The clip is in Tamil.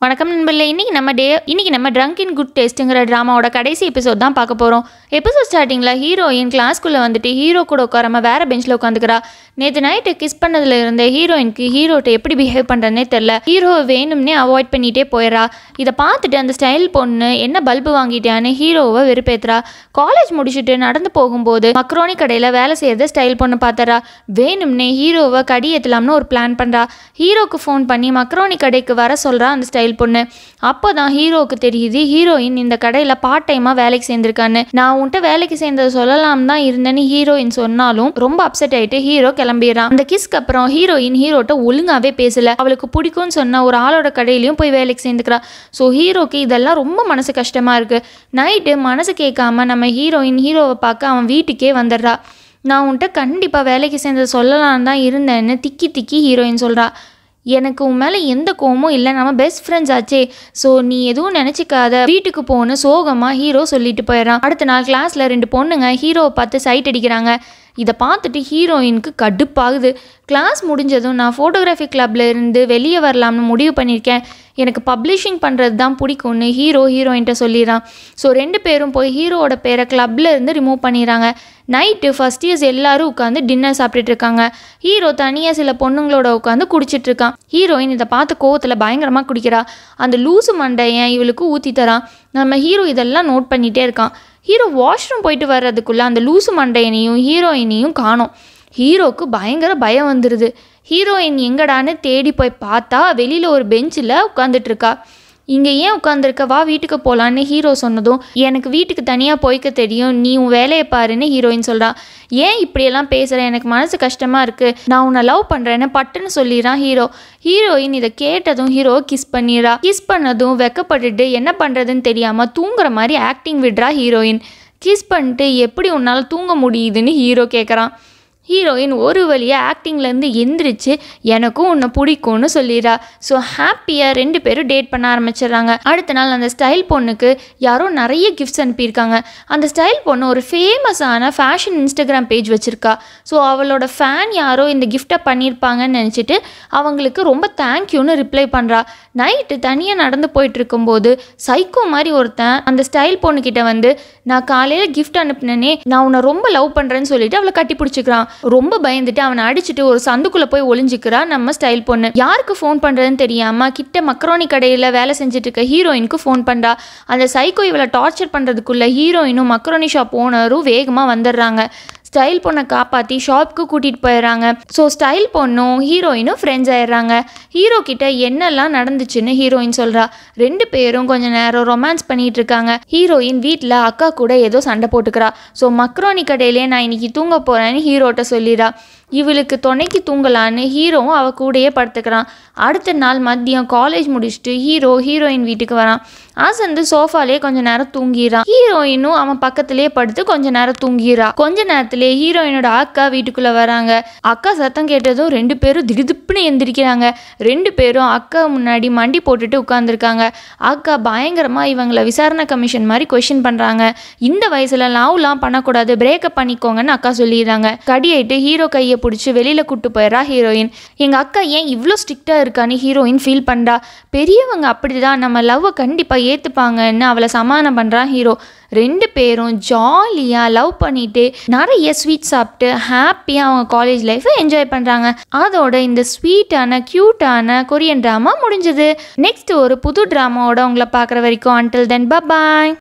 வணக்கம் நண்பர்களே இன்றைக்கி நம்ம டே இன்றைக்கி நம்ம ட்ரங்க் இன் குட் டேஸ்ட்டுங்கிற ட்ராமாவோட கடைசி எபிசோட் தான் பார்க்க போகிறோம் எபிசோட் ஸ்டார்டிங்கில் ஹீரோயின் கிளாஸ்க்குள்ளே வந்துட்டு ஹீரோ கூட உட்காராம வேறு பெஞ்சில் உட்காந்துக்கிறா நேற்று நைட்டு கிஸ் பண்ணதுல இருந்த ஹீரோயினுக்கு ஹீரோட்ட எப்படி பிஹேவ் பண்ணுறதுனே தெரில ஹீரோ வேணும்னே அவாய்ட் பண்ணிகிட்டே போயிடறா இதை பார்த்துட்டு அந்த ஸ்டைல் பொண்ணு என்ன பல்பு வாங்கிட்டியான்னு ஹீரோவை வெறுப்பேத்துறா காலேஜ் முடிச்சுட்டு நடந்து போகும்போது மக்ரோனி கடையில் வேலை செய்கிறத ஸ்டைல் பொண்ணு பார்த்தரா வேணும்னே ஹீரோவை கடி ஏற்றலாம்னு ஒரு பிளான் பண்ணுறா ஹீரோக்கு ஃபோன் பண்ணி மக்ரோனி கடைக்கு வர சொல்கிறா அந்த ஸ்டைல் பொண்ணு அப்போ தான் ஹீரோவுக்கு தெரியுது ஹீரோயின் இந்த கடையில் பார்ட் டைமாக வேலைக்கு சேர்ந்துருக்கான்னு நான் உன்கிட்ட வேலைக்கு சேர்ந்ததை சொல்லலாம் தான் இருந்தேன்னு ஹீரோயின் சொன்னாலும் ரொம்ப அப்செட் ஆகிட்டு ஹீரோ கிளம்பிடுறான் அந்த கிஸ்க்கு அப்புறம் ஹீரோயின் ஹீரோட்ட ஒழுங்காவே பேசல அவளுக்கு பிடிக்கும்னு சொன்ன ஒரு ஆளோட கடையிலையும் போய் வேலைக்கு சேர்ந்துக்கிறா ஸோ ஹீரோக்கு இதெல்லாம் ரொம்ப மனசு கஷ்டமாக இருக்குது நைட்டு மனசு கேட்காம நம்ம ஹீரோயின் ஹீரோவை பார்க்க அவன் வீட்டுக்கே வந்துடுறா நான் உன்கிட்ட கண்டிப்பாக வேலைக்கு சேர்ந்ததை சொல்லலான்னு தான் இருந்தேன்னு திக்கி திக்கி ஹீரோயின் சொல்கிறா எனக்கு உன் மேலே எந்த கோவமும் இல்லை நம்ம பெஸ்ட் ஃப்ரெண்ட்ஸ் ஆச்சே ஸோ நீ எதுவும் நினச்சிக்காத வீட்டுக்கு போன்னு சோகமாக ஹீரோ சொல்லிட்டு போயிடறான் அடுத்த நாள் கிளாஸில் ரெண்டு பொண்ணுங்க ஹீரோவை பார்த்து சைட் அடிக்கிறாங்க இதை பார்த்துட்டு ஹீரோயினுக்கு கடுப்பாகுது கிளாஸ் முடிஞ்சதும் நான் ஃபோட்டோகிராஃபி கிளப்ல இருந்து வெளியே வரலாம்னு முடிவு பண்ணியிருக்கேன் எனக்கு பப்ளிஷிங் பண்ணுறது தான் பிடிக்கும்னு ஹீரோ ஹீரோயின்ட்ட சொல்லிடுறான் ஸோ ரெண்டு பேரும் போய் ஹீரோவோட பேரை கிளப்ல இருந்து ரிமூவ் பண்ணிடுறாங்க நைட்டு ஃபஸ்ட் இயர்ஸ் எல்லாரும் உட்காந்து டின்னர் சாப்பிட்டுட்டு இருக்காங்க ஹீரோ தனியாக சில பொண்ணுங்களோட உட்காந்து குடிச்சிட்டு இருக்கான் ஹீரோயின் இதை பார்த்து கோவத்தில் பயங்கரமாக குடிக்கிறா அந்த லூசு மண்டையன் இவளுக்கு ஊற்றி தரான் நம்ம ஹீரோ இதெல்லாம் நோட் பண்ணிகிட்டே இருக்கான் ஹீரோ வாஷ்ரூம் போயிட்டு வர்றதுக்குள்ளே அந்த லூசு மண்டையனையும் ஹீரோயினையும் காணோம் ஹீரோக்கு பயங்கர பயம் வந்துடுது ஹீரோயின் எங்கடான்னு தேடி போய் பார்த்தா வெளியில் ஒரு பெஞ்சில் உட்காந்துட்டு இருக்கா இங்கே ஏன் உட்காந்துருக்க வா வீட்டுக்கு போகலான்னு ஹீரோ சொன்னதும் எனக்கு வீட்டுக்கு தனியாக போய்க்க தெரியும் நீ உன் வேலையை பாருன்னு ஹீரோயின் சொல்கிறா ஏன் இப்படியெல்லாம் பேசுகிற எனக்கு மனசு கஷ்டமாக இருக்குது நான் உன்னை லவ் பண்ணுறேன்னு பட்டுன்னு சொல்லிடுறான் ஹீரோ ஹீரோயின் இதை கேட்டதும் ஹீரோ கிஸ் பண்ணிடுறா கிஸ் பண்ணதும் வெக்கப்பட்டுட்டு என்ன பண்ணுறதுன்னு தெரியாமல் தூங்குற மாதிரி ஆக்டிங் விடுறா ஹீரோயின் கிஸ் பண்ணிட்டு எப்படி உன்னால் தூங்க முடியுதுன்னு ஹீரோ கேட்குறான் ஹீரோயின் ஒரு வழியாக ஆக்டிங்லேருந்து எந்திரிச்சு எனக்கும் உன்னை பிடிக்கும்னு சொல்லிடுறா ஸோ ஹாப்பியாக ரெண்டு பேரும் டேட் பண்ண ஆரம்பிச்சிடுறாங்க அடுத்த நாள் அந்த ஸ்டைல் பொண்ணுக்கு யாரோ நிறைய கிஃப்ட்ஸ் அனுப்பியிருக்காங்க அந்த ஸ்டைல் பொண்ணு ஒரு ஃபேமஸான ஃபேஷன் இன்ஸ்டாகிராம் பேஜ் வச்சுருக்கா ஸோ அவளோட ஃபேன் யாரோ இந்த கிஃப்ட்டை பண்ணியிருப்பாங்கன்னு நினச்சிட்டு அவங்களுக்கு ரொம்ப தேங்க்யூன்னு ரிப்ளை பண்ணுறா நைட்டு தனியாக நடந்து போயிட்டு இருக்கும்போது சைக்கோ மாதிரி ஒருத்தன் அந்த ஸ்டைல் பொண்ணுக்கிட்ட வந்து நான் காலையில் கிஃப்ட் அனுப்புனேனே நான் உன்னை ரொம்ப லவ் பண்ணுறேன்னு சொல்லிட்டு அவளை கட்டி பிடிச்சிக்கிறான் ரொம்ப பயந்துட்டு அவனை அடிச்சுட்டு ஒரு சந்துக்குள்ளே போய் ஒளிஞ்சிக்கிறா நம்ம ஸ்டைல் பொண்ணு யாருக்கு ஃபோன் பண்ணுறதுன்னு தெரியாம கிட்ட மக்ரோனி கடையில் வேலை செஞ்சுட்டு இருக்க ஹீரோயினுக்கு ஃபோன் பண்ணுறா அந்த சைக்கோ இவளை டார்ச்சர் பண்ணுறதுக்குள்ள ஹீரோயினும் மக்ரோனி ஷாப் ஓனரும் வேகமாக வந்துடுறாங்க ஸ்டைல் பொண்ணை காப்பாற்றி ஷாப்புக்கு கூட்டிகிட்டு போயிடுறாங்க ஸோ ஸ்டைல் பொண்ணும் ஹீரோயினும் ஃப்ரெண்ட்ஸ் ஆயிடுறாங்க ஹீரோ கிட்ட என்னெல்லாம் நடந்துச்சுன்னு ஹீரோயின் சொல்கிறா ரெண்டு பேரும் கொஞ்ச நேரம் ரொமான்ஸ் பண்ணிட்டு இருக்காங்க ஹீரோயின் வீட்டில் அக்கா கூட ஏதோ சண்டை போட்டுக்கிறா ஸோ மக்ரோனி கடையிலே நான் இன்னைக்கு தூங்க போகிறேன்னு ஹீரோட்ட சொல்லிடுறா இவளுக்கு துணைக்கு தூங்கலான்னு ஹீரோவும் அவ கூடயே படுத்துக்கிறான் அடுத்த நாள் மதியம் காலேஜ் முடிச்சுட்டு ஹீரோ ஹீரோயின் வீட்டுக்கு வரான் அசந்து சோஃபாலே கொஞ்ச நேரம் தூங்கிடுறான் ஹீரோயினும் அவன் பக்கத்திலே படுத்து கொஞ்ச நேரம் தூங்கிடுறா கொஞ்ச நேரத்திலே ஹீரோயினோட அக்கா வீட்டுக்குள்ள வராங்க அக்கா சத்தம் கேட்டதும் ரெண்டு பேரும் திடுதிப்புன்னு எந்திரிக்கிறாங்க ரெண்டு பேரும் அக்கா முன்னாடி மண்டி போட்டுட்டு உட்காந்துருக்காங்க அக்கா பயங்கரமா இவங்களை விசாரணை கமிஷன் மாதிரி கொஷின் பண்றாங்க இந்த வயசுல லவ்லாம் பண்ணக்கூடாது பிரேக்கப் பண்ணிக்கோங்கன்னு அக்கா சொல்லிடுறாங்க கடியாயிட்டு ஹீரோ கையை பிடிச்சி வெளியில கூட்டு போயிடுறா ஹீரோயின் எங்க அக்கா ஏன் இவ்வளோ ஸ்ட்ரிக்டா இருக்கான்னு ஹீரோயின் ஃபீல் பண்றா பெரியவங்க அப்படிதான் நம்ம லவ்வை கண்டிப்பா ஏத்துப்பாங்கன்னு அவளை சமாதானம் பண்றான் ஹீரோ ரெண்டு பேரும் ஜாலியாக லவ் பண்ணிட்டு நிறைய ஸ்வீட் சாப்பிட்டு ஹாப்பியாக அவங்க காலேஜ் லைஃப்பை என்ஜாய் பண்ணுறாங்க அதோட இந்த ஸ்வீட்டான க்யூட்டான கொரியன் ட்ராமா முடிஞ்சது நெக்ஸ்ட் ஒரு புது ட்ராமாவோட உங்களை பார்க்குற வரைக்கும் அன்டில் தென் பாய்